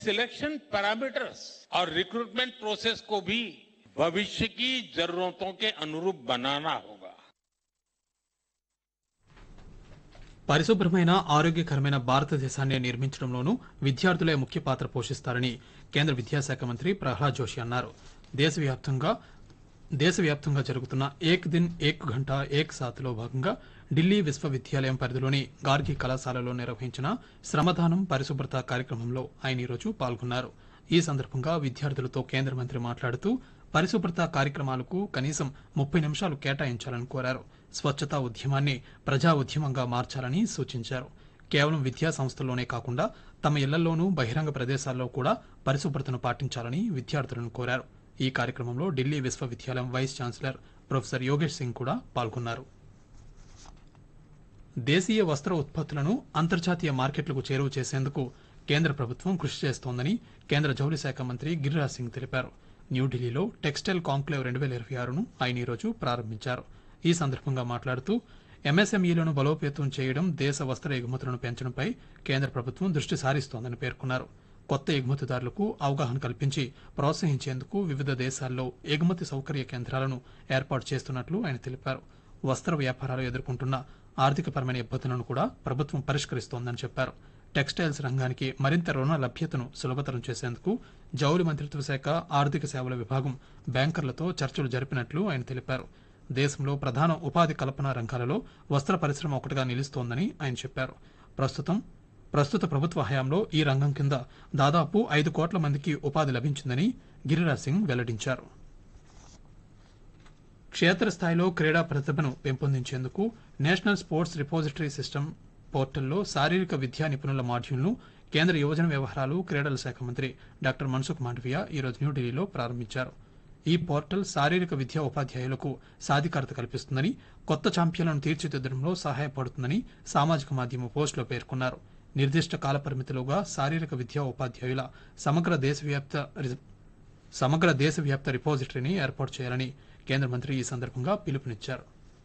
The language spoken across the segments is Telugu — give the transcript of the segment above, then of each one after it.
सिलेक्शन पैरामीटर्स और रिक्रूटमेंट प्रोसेस को भी भविष्य की जरूरतों के अनुरूप बनाना होगा పరిశుభ్రమైన ఆరోగ్యకరమైన భారతదేశాన్ని నిర్మించడంలోనూ విద్యార్థులే ముఖ్య పాత్ర పోషిస్తారని కేంద్ర విద్యాశాఖ మంత్రి ప్రహ్లాద్ జోషి అన్నారు దేశవ్యాప్తంగా దేశవ్యాప్తంగా జరుగుతున్న ఏక్ దిన్ ఏక్ ఘంటా ఏక్ సాత్లో భాగంగా ఢిల్లీ విశ్వవిద్యాలయం పరిధిలోని గార్గి కళాశాలలో నిర్వహించిన శ్రమదానం పరిశుభ్రత కార్యక్రమంలో ఆయన ఈరోజు పాల్గొన్నారు ఈ సందర్భంగా విద్యార్థులతో కేంద్ర మంత్రి మాట్లాడుతూ పరిశుభ్రత కార్యక్రమాలకు కనీసం ముప్పై నిమిషాలు కేటాయించాలని కోరారు స్వచ్ఛతా ఉద్యమాన్ని ప్రజా ఉద్యమంగా మార్చాలని సూచించారు కేవలం విద్యా సంస్థల్లోనే కాకుండా తమ ఇళ్లలోనూ బహిరంగ ప్రదేశాల్లో కూడా పరిశుభ్రతను పాటించాలని విద్యార్థులను కోరారు ఈ కార్యక్రమంలో ఢిల్లీ విశ్వవిద్యాలయం vice chancellor professor Yogesh Singh కూడా పాల్గొన్నారు దేశీయ వస్త్ర ఉత్పత్తులను అంతర్జాతీయ మార్కెట్లకు చేరువ చేసేందుకు కేంద్ర ప్రభుత్వం కృషి చేస్తోందని కేంద్ర జౌళి శాఖ మంత్రి గిరిరాజ్ సింగ్ తెలిపారు న్యూఢిల్లీలో టెక్స్టైల్ కాంక్లేవ్ రెండు వేల ఇరవై ఆరును ఆయన ఈరోజు ప్రారంభించారు ఈ సందర్భంగా మాట్లాడుతూ ఎంఎస్ఎంఈలను బలోపేతం చేయడం దేశ వస్త్ర ఎగుమతులను పెంచడంపై కేంద్ర ప్రభుత్వం దృష్టి సారిస్తోందని పేర్కొన్నారు కొత్త ఎగుమతిదారులకు అవగాహన కల్పించి ప్రోత్సహించేందుకు వివిధ దేశాల్లో ఎగుమతి సౌకర్య కేంద్రాలను ఏర్పాటు చేస్తున్నట్లు ఆయన తెలిపారు వస్త్ర వ్యాపారాలు ఎదుర్కొంటున్న ఆర్థికపరమైన ఇబ్బందులను కూడా ప్రభుత్వం పరిష్కరిస్తోందని చెప్పారు టెక్స్టైల్స్ రంగానికి మరింత రుణ లభ్యతను సులభతరం చేసేందుకు జౌళి మంత్రిత్వ శాఖ ఆర్థిక సేవల విభాగం బ్యాంకర్లతో చర్చలు జరిపినట్లు ఆయన తెలిపారు దేశంలో ప్రధాన ఉపాధి కల్పన రంగాలలో వస్త్ర పరిశ్రమ ఒకటిగా నిలుస్తోందని ఆయన చెప్పారు ప్రస్తుతం ప్రస్తుత ప్రభుత్వ హయాంలో ఈ రంగం కింద దాదాపు ఐదు కోట్ల మందికి ఉపాధి లభించిందని గిరిరాజ్ సింగ్ వెల్లడించారు క్షేత్రస్థాయిలో క్రీడా ప్రతిభను పెంపొందించేందుకు నేషనల్ స్పోర్ట్స్ రిపోజిటరీ సిస్టమ్ పోర్టల్లో శారీరక విద్యా నిపుణుల మాడ్యూల్ను కేంద్ర యువజన వ్యవహారాలు క్రీడల శాఖ మంత్రి డాక్టర్ మన్సుఖ్ మాండవియా ఈరోజు న్యూఢిల్లీలో ప్రారంభించారు ఈ పోర్టల్ శారీరక విద్యా ఉపాధ్యాయులకు సాధికారత కల్పిస్తుందని కొత్త ఛాంపియన్లను తీర్చిదిద్దడంలో సహాయపడుతుందని సామాజిక మాధ్యమ పోస్టులో పేర్కొన్నారు నిర్దిష్ట కాలపరిమితిలోగా శారీరక విద్యా ఉపాధ్యాయుల సమగ్ర దేశవ్యాప్త రి- సమగ్ర దేశవ్యాప్త రిపోజిటరీని ఏర్పాటు చేయాలని కేంద్ర మంత్రి ఈ సందర్భంగా పిలుపునిచ్చారు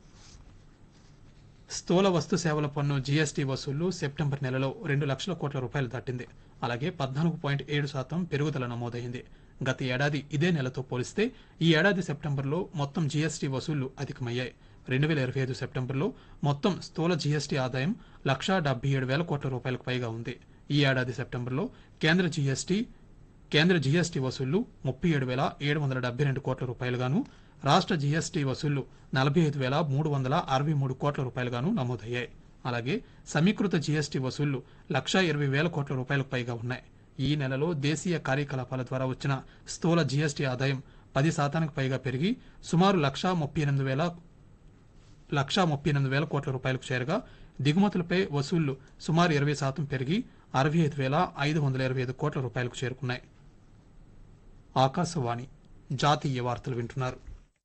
స్థూల వస్తు సేవల పన్ను జీఎస్టీ వసూళ్లు సెప్టెంబర్ నెలలో రెండు లక్షల కోట్ల రూపాయలు దాటింది అలాగే పద్నాలుగు పాయింట్ ఏడు శాతం పెరుగుదల నమోదైంది గత ఏడాది ఇదే నెలతో పోలిస్తే ఈ ఏడాది సెప్టెంబర్లో మొత్తం జీఎస్టీ వసూళ్లు అధికమయ్యాయి రెండు వేల ఇరవై ఐదు సెప్టెంబర్లో మొత్తం స్థూల జీఎస్టీ ఆదాయం లక్షా డెబ్బై ఏడు వేల కోట్ల రూపాయలకు పైగా ఉంది ఈ ఏడాది సెప్టెంబర్లో కేంద్ర జీఎస్టీ కేంద్ర జీఎస్టీ వసూళ్లు ముప్పై ఏడు వేల ఏడు వందల డెబ్బై రెండు కోట్ల రూపాయలుగాను రాష్ట్ర జీఎస్టీ వసూళ్లు నలభై ఐదు వేల మూడు వందల అరవై మూడు కోట్ల రూపాయలుగాను నమోదయ్యాయి అలాగే సమీకృత జీఎస్టీ వసూళ్లు లక్షా ఇరవై వేల కోట్ల రూపాయలకు పైగా ఉన్నాయి ఈ నెలలో దేశీయ కార్యకలాపాల ద్వారా వచ్చిన స్థూల జీఎస్టీ ఆదాయం పది శాతానికి పైగా పెరిగి సుమారు లక్షా ముప్పై ఎనిమిది వేల లక్షా ముప్పై ఎనిమిది వేల కోట్ల రూపాయలకు చేరగా దిగుమతులపై వసూళ్లు సుమారు ఇరవై శాతం పెరిగి అరవై ఐదు వేల ఐదు వందల ఇరవై ఐదు కోట్ల రూపాయలకు చేరుకున్నాయి ఆకాశవాణి జాతీయ వార్తలు వింటున్నారు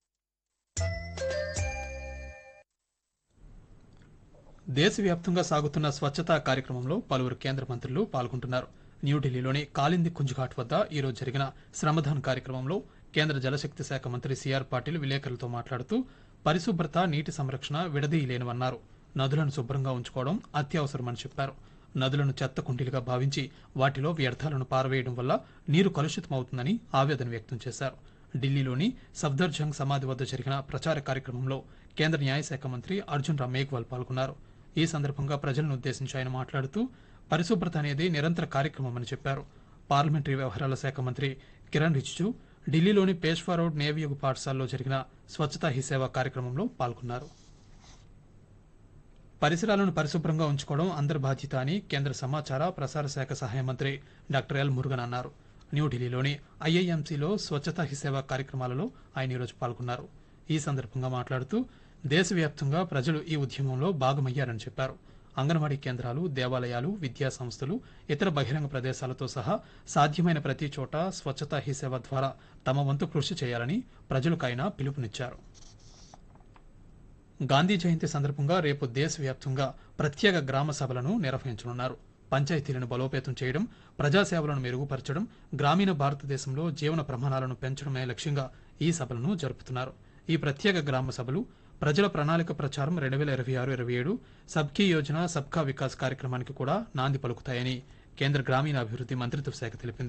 దేశవ్యాప్తంగా సాగుతున్న స్వచ్ఛతా కార్యక్రమంలో పలువురు కేంద్ర మంత్రులు పాల్గొంటున్నారు న్యూఢిల్లీలోని కాలింది కుంజ్ఘాట్ వద్ద ఈరోజు జరిగిన శ్రమదాన్ కార్యక్రమంలో కేంద్ర జలశక్తి శాఖ మంత్రి సిఆర్ పాటిల్ విలేకరులతో మాట్లాడుతూ పరిశుభ్రత నీటి సంరక్షణ విడదీయలేనివన్నారు నదులను శుభ్రంగా ఉంచుకోవడం అత్యవసరమని చెప్పారు నదులను చెత్త కుండీలుగా భావించి వాటిలో వ్యర్థాలను పారవేయడం వల్ల నీరు కలుషితమవుతుందని ఆవేదన వ్యక్తం చేశారు ఢిల్లీలోని సఫ్దర్జంగ్ సమాధి వద్ద జరిగిన ప్రచార కార్యక్రమంలో కేంద్ర న్యాయశాఖ మంత్రి అర్జున్ రామ్ మేఘ్వాల్ పాల్గొన్నారు ఈ సందర్భంగా ప్రజలను ఉద్దేశించి ఆయన మాట్లాడుతూ పరిశుభ్రత అనేది నిరంతర కార్యక్రమమని చెప్పారు పార్లమెంటరీ వ్యవహారాల శాఖ మంత్రి కిరణ్ రిజిజు ఢిల్లీలోని పేష్వా రోడ్ నేవియోగ పాఠశాలలో జరిగిన స్వచ్ఛతా హీ సేవ కార్యక్రమంలో పాల్గొన్నారు పరిసరాలను పరిశుభ్రంగా ఉంచుకోవడం అందరి బాధ్యత అని కేంద్ర సమాచార ప్రసార శాఖ సహాయ మంత్రి డాక్టర్ ఎల్ మురుగన్ అన్నారు న్యూఢిల్లీలోని ఐఐఎంసీలో స్వచ్ఛతా హీ సేవ కార్యక్రమాలలో ఆయన ఈరోజు పాల్గొన్నారు ఈ సందర్భంగా మాట్లాడుతూ దేశవ్యాప్తంగా ప్రజలు ఈ ఉద్యమంలో భాగమయ్యారని చెప్పారు అంగన్వాడీ కేంద్రాలు దేవాలయాలు విద్యా సంస్థలు ఇతర బహిరంగ ప్రదేశాలతో సహా సాధ్యమైన ప్రతి చోట స్వచ్ఛతా హీ సేవ ద్వారా తమ వంతు కృషి చేయాలని ప్రజలకు ఆయన పిలుపునిచ్చారు గాంధీ జయంతి సందర్భంగా రేపు దేశవ్యాప్తంగా ప్రత్యేక గ్రామ సభలను నిర్వహించనున్నారు పంచాయతీలను బలోపేతం చేయడం ప్రజాసేవలను మెరుగుపరచడం గ్రామీణ భారతదేశంలో జీవన ప్రమాణాలను పెంచడమే లక్ష్యంగా ఈ సభలను జరుపుతున్నారు ఈ ప్రత్యేక గ్రామ సభలు ప్రజల ప్రణాళిక ప్రచారం రెండు వేల ఇరవై ఆరు ఇరవై ఏడు సబ్కీ యోజన సబ్కా వికాస్ కార్యక్రమానికి కూడా నాంది పలుకుతాయని కేంద్ర గ్రామీణాభివృద్ది మంత్రిత్వ శాఖ తెలిపింది